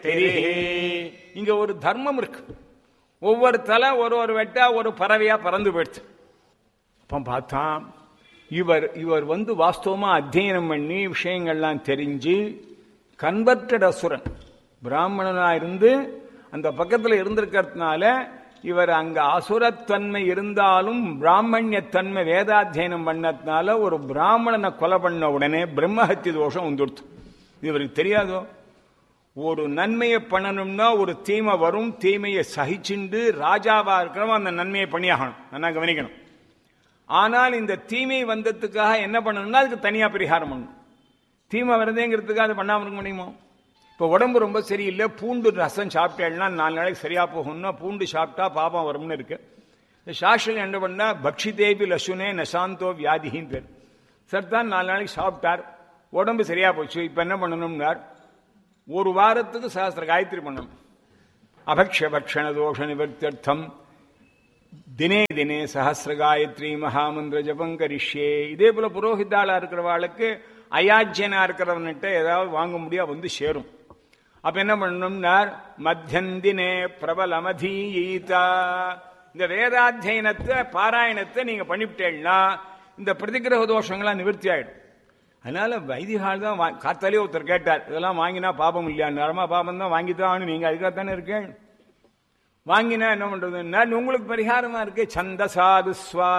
தெரியே இங்க ஒரு தர்மம் இருக்கு ஒவ்வொரு தலை ஒரு ஒரு வெட்டா ஒரு பறவையா பறந்து போயிடுச்சு அப்ப பார்த்தான் இவர் இவர் வந்து வாஸ்தவமா அத்தியனம் பண்ணி விஷயங்கள்லாம் தெரிஞ்சு கன்வெர்டட் அசுரன் பிராமணனா இருந்து அந்த பக்கத்துல இருந்திருக்கிறதுனால இவர் அங்க அசுரத்தன்மை இருந்தாலும் பிராமணியத்தன்மை வேதாத்தியனம் பண்ணதுனால ஒரு பிராமணனை கொலை பண்ண உடனே பிரம்மஹத்தி தோஷம் வந்துடுத்து இது இவருக்கு தெரியாதோ ஒரு நன்மையை பண்ணணும்னா ஒரு தீமை வரும் தீமையை சகிச்சுண்டு ராஜாவா இருக்கிறவன் அந்த நன்மையை பண்ணியாகணும் நல்லா கவனிக்கணும் ஆனால் இந்த தீமை வந்ததுக்காக என்ன பண்ணணும்னா அதுக்கு தனியா பரிகாரம் பண்ணணும் தீமை வருதேங்கிறதுக்காக அது பண்ணாம இருக்க முடியுமோ இப்போ உடம்பு ரொம்ப சரியில்லை பூண்டு ரசம் சாப்பிட்டேன்னா நாலு நாளைக்கு சரியா போகும்னா பூண்டு சாப்பிட்டா பாபம் வரும்னு இருக்கு இந்த சாஸ்திரம் என்ன பண்ணா பக்ஷி தேவி லசுனே நசாந்தோ வியாதின்னு பேர் சார் தான் நாலு நாளைக்கு சாப்பிட்டார் உடம்பு சரியா போச்சு இப்போ என்ன பண்ணணும்னார் ஒரு வாரத்துக்கு சாஸ்திர காயத்ரி பண்ணணும் அபக்ஷ பக்ஷண தோஷ நிவர்த்தியர்த்தம் தினே தினே சஹசிர காயத்ரி மகாமந்திர ஜபம் கரிஷ்யே இதே போல புரோஹிதாளா இருக்கிறவாளுக்கு அயாஜ்யனா இருக்கிறவன்கிட்ட ஏதாவது வாங்க முடியா வந்து சேரும் அப்ப என்ன பண்ணணும்னார் மத்தியந்தினே பிரபலமதீயீதா இந்த வேதாத்தியனத்தை பாராயணத்தை நீங்க பண்ணிவிட்டேன்னா இந்த பிரதிகிரக தோஷங்கள்லாம் நிவர்த்தி ஆயிடும் அதனால வைதிகால் தான் வா- காத்தாலே ஒருத்தர் கேட்டார் இதெல்லாம் வாங்கினா பாபம் இல்லையா நரமா பாபம் தான் வாங்கித்தான் ஆகணும் நீங்க அதுக்காக தானே இருக்கேன் வாங்கினா என்ன பண்றதுன்னா உங்களுக்கு பரிகாரமா இருக்கு சந்தசாது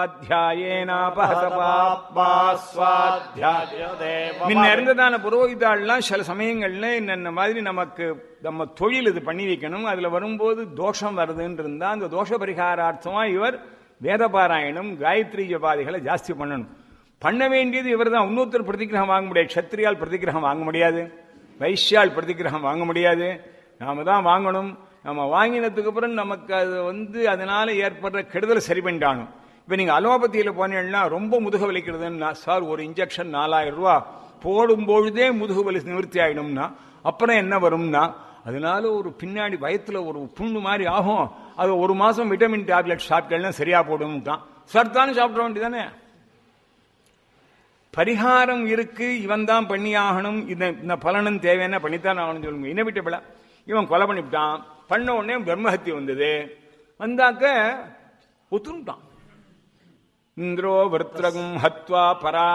சுவாத்தியாயேனா முன்ன இருந்ததான புரோகிதாள்லாம் சில சமயங்கள்ல இந்த மாதிரி நமக்கு நம்ம தொழில் இது பண்ணி வைக்கணும் அதுல வரும்போது தோஷம் வருதுன்னு இருந்தா அந்த தோஷ பரிகாரார்த்தமா இவர் வேதபாராயணம் காயத்ரி ஜபாதிகளை ஜாஸ்தி பண்ணணும் பண்ண வேண்டியது இவர் தான் இன்னொருத்தர் பிரதிகிரகம் வாங்க முடியாது க்ஷத்ரியால் பிரதிகிரகம் வாங்க முடியாது வைஷ்யால் பிரதிகிரகம் வாங்க முடியாது நாம தான் வாங்கணும் நம்ம வாங்கினதுக்கு அப்புறம் நமக்கு அது வந்து அதனால ஏற்படுற கெடுதல் சரி பண்ணிட்டானும் இப்ப நீங்க அலோபதியில போனீங்கன்னா ரொம்ப முதுகு வலிக்கிறதுன்னா சார் ஒரு இன்ஜெக்ஷன் நாலாயிரம் ரூபா போடும் பொழுதே முதுகு வலி நிவர்த்தி ஆயிடும்னா அப்புறம் என்ன வரும்னா அதனால ஒரு பின்னாடி வயத்துல ஒரு புண்ணு மாதிரி ஆகும் அது ஒரு மாசம் விட்டமின் டேப்லெட் சாப்பிட்டேன்னா சரியா போடும் தான் சார் தானே சாப்பிட வேண்டியதானே பரிகாரம் இருக்கு இவன் தான் பண்ணியாகணும் இந்த இந்த பலனும் தேவையான பண்ணித்தான் ஆகணும் சொல்லுங்க இனவிட்டபிள இவன் கொலை பண்ணிவிட்டான் பண்ண உடனே பிரம்மஹத்தி வந்தது வந்தாக்க ஒத்துட்டான் இந்திரோ விருத்ரகும் ஹத்வா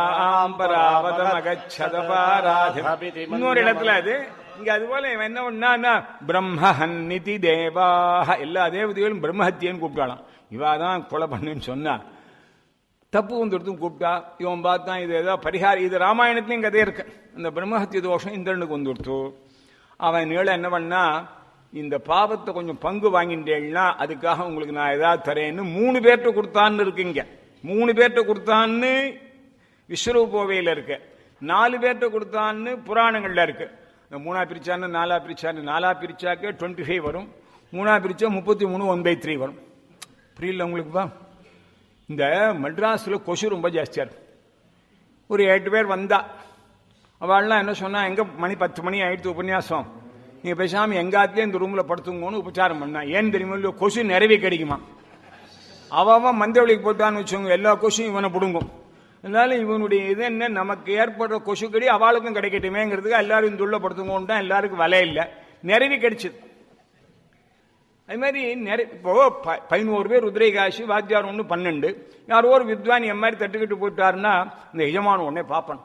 பராம்பராவதமகச்சதபாராதி இன்னொரு இடத்துல அது இங்க அது போல இவன் என்ன பண்ணா பிரம்மஹன்னிதி தேவாக எல்லா தேவதைகளும் பிரம்மஹத்தியன்னு கூப்பிட்டாலாம் இவாதான் கொலை பண்ணுன்னு சொன்னா தப்பு வந்துடுத்தும் கூப்பிட்டா இவன் பார்த்தான் இது ஏதோ பரிகாரம் இது ராமாயணத்துலயும் கதை இருக்கு இந்த பிரம்மஹத்திய தோஷம் இந்திரனுக்கு வந்துடுத்து அவன் நீள என்ன பண்ணா இந்த பாவத்தை கொஞ்சம் பங்கு வாங்கிட்டேன்னா அதுக்காக உங்களுக்கு நான் ஏதாவது தரேன்னு மூணு பேர்ட்ட கொடுத்தான்னு இருக்குங்க மூணு பேர்ட்ட கொடுத்தான்னு விஸ்வரூபோவையில் இருக்கு நாலு பேர்ட்ட கொடுத்தான்னு புராணங்கள்ல இருக்கு இந்த மூணா பிரிச்சான்னு நாலா பிரிச்சான்னு நாலா பிரிச்சாக்க டுவெண்ட்டி ஃபைவ் வரும் மூணா பிரிச்சா முப்பத்தி மூணு ஒன் பை த்ரீ வரும் புரியல உங்களுக்குப்பா இந்த மெட்ராஸ்ல கொசு ரொம்ப ஜாஸ்தியா இருக்கு ஒரு எட்டு பேர் வந்தா அவள்லாம் என்ன சொன்னா எங்க மணி பத்து மணி ஆயிடுத்து உபன்யாசம் நீங்க பேசாம எங்காத்திலே இந்த ரூம்ல படுத்துங்கன்னு உபச்சாரம் பண்ணா ஏன் தெரியுமா இல்லையோ கொசு நிறைவே கிடைக்குமா அவ அவன் மந்தவெளிக்கு போட்டான்னு வச்சுக்கோங்க எல்லா கொசும் இவனை பிடுங்கும் அதனால இவனுடைய இது என்ன நமக்கு ஏற்படுற கொசு கடி அவளுக்கும் கிடைக்கட்டுமேங்கிறதுக்கு எல்லாரும் இந்த உள்ள படுத்துங்கன்னு தான் எல்லாருக்கும் வலை இல்லை நிறைவே கிடைச்சது அது மாதிரி நிறைய இப்போ ப- பதினோரு பேர் உதிரைகாசி வாத்தியார் ஒன்று பன்னெண்டு யாரோ ஒரு வித்வான் என் மாதிரி தட்டுக்கிட்டு போயிட்டாருன்னா இந்த எஜமான உடனே பார்ப்பேன்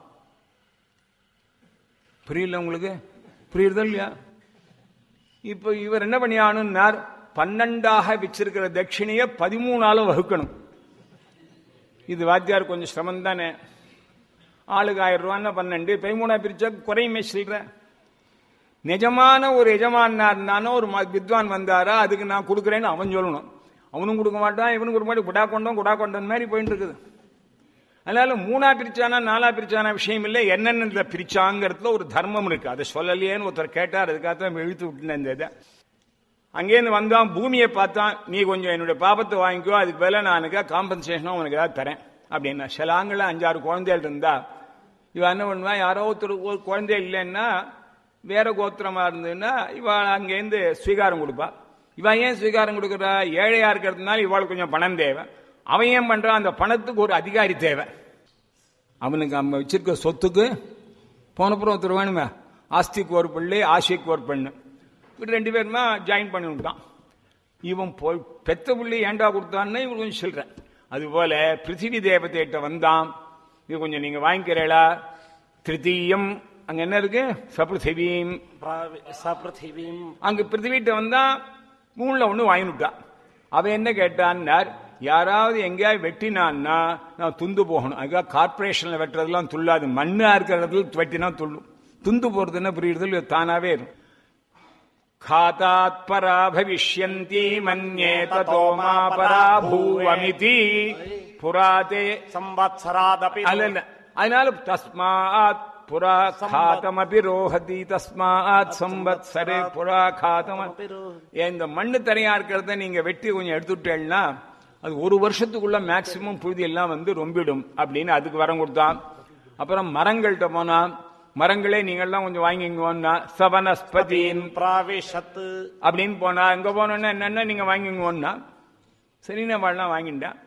புரியல உங்களுக்கு புரியுறதா இல்லையா இப்போ இவர் என்ன பண்ணியானுன்னார் பன்னெண்டாக வச்சிருக்கிற தட்சிணையை பதிமூணால வகுக்கணும் இது வாத்தியார் கொஞ்சம் சிரமம் தானே ஆளுக்கு ஆயிரம் ரூபான்னா பன்னெண்டு பதிமூணா பிரிச்சா குறையுமே சில்ற நிஜமான ஒரு எஜமானா இருந்தானோ ஒரு ம- வித்வான் வந்தாரா அதுக்கு நான் கொடுக்குறேன்னு அவன் சொல்லணும் அவனும் கொடுக்க மாட்டான் இவனும் கொடுக்க மாட்டான் குடா கொண்டோம் குடா கொண்டோம் மாதிரி போயிட்டு இருக்குது அதனால மூணா பிரிச்சானா நாலா பிரிச்சானா விஷயம் இல்லை என்னென்ன இதுல பிரிச்சாங்கிறதுல ஒரு தர்மம் இருக்கு அதை சொல்லலையேன்னு ஒருத்தர் கேட்டார் அதுக்காக தான் இழுத்து விட்டுனேன் இந்த இதை அங்கேருந்து வந்தான் பூமியை பார்த்தான் நீ கொஞ்சம் என்னுடைய பாபத்தை வாங்கிக்கோ அதுக்கு மேல நான் எனக்கு காம்பன்சேஷனும் உனக்கு ஏதாவது தரேன் அப்படின்னா சில ஆண்கள் அஞ்சாறு குழந்தைகள் இருந்தா இவன் என்ன பண்ணுவான் யாரோ ஒருத்தர் ஒரு குழந்தை இல்லைன்னா வேற கோத்திரமா இருந்ததுன்னா இவ அங்கேருந்து ஸ்வீகாரம் கொடுப்பா இவன் ஏன் ஸ்வீகாரம் கொடுக்குறா ஏழையா இருக்கிறதுனால இவாளுக்கு கொஞ்சம் பணம் தேவை அவன் ஏன் பண்றான் அந்த பணத்துக்கு ஒரு அதிகாரி தேவை அவனுக்கு நம்ம வச்சிருக்க சொத்துக்கு போனப்புறம் ஒருத்தர் வேணுமே ஆஸ்திக்கு ஒரு பிள்ளை ஆசைக்கு ஒரு பெண்ணு இவர் ரெண்டு பேருமா ஜாயின் பண்ணி விட்டான் இவன் போய் பெத்த புள்ளி ஏண்டா கொடுத்தான்னு இவன் கொஞ்சம் சொல்றேன் அதுபோல பிருத்திவி தேவதைகிட்ட வந்தான் இது கொஞ்சம் நீங்க வாங்கிக்கிறீங்களா திருத்தீயம் அங்க என்ன இருக்கு சபிருத்திவியும் प्रावि- सपृथिवीम् அங்க பிருத்திவிட்ட வந்தா மூணுல ஒண்ணு வாங்கிவிட்டான் அவன் என்ன கேட்டான்னார் யாராவது எங்கேயாவது வெட்டினான்னா நான் துந்து போகணும் அதுக்காக கார்பரேஷன்ல வெட்டுறதெல்லாம் துள்ளாது மண்ணா இருக்கிற இடத்துல வெட்டினா துள்ளும் துந்து போறதுன்னா புரியுறது தானாவே இருக்கும் காத்தாத் பரா பவிஷ்யந்தி மன்யே ததோ மா பரா பூவமிதி புராதே संवत्सरादपि அல்ல இல்ல அதனால தஸ்மாத் புரா காத்தமபி ரோஹதி தஸ்மாத் சம்பத்சரே புரா காத்தம் இந்த மண்ணு தரையா இருக்கிறத நீங்க வெட்டி கொஞ்சம் எடுத்துட்டேன்னா அது ஒரு வருஷத்துக்குள்ள மேக்சிமம் புழுதி எல்லாம் வந்து ரொம்பிடும் அப்படின்னு அதுக்கு வரம் கொடுத்தான் அப்புறம் மரங்கள்கிட்ட போனா மரங்களே நீங்கள்லாம் கொஞ்சம் வாங்கிங்கோன்னா சவனஸ்பதியின் प्राविशत् அப்படின்னு போனா எங்க போனோன்னா என்னன்னா நீங்க வாங்கிங்கோன்னா சரி நான் வாங்கிட்டேன்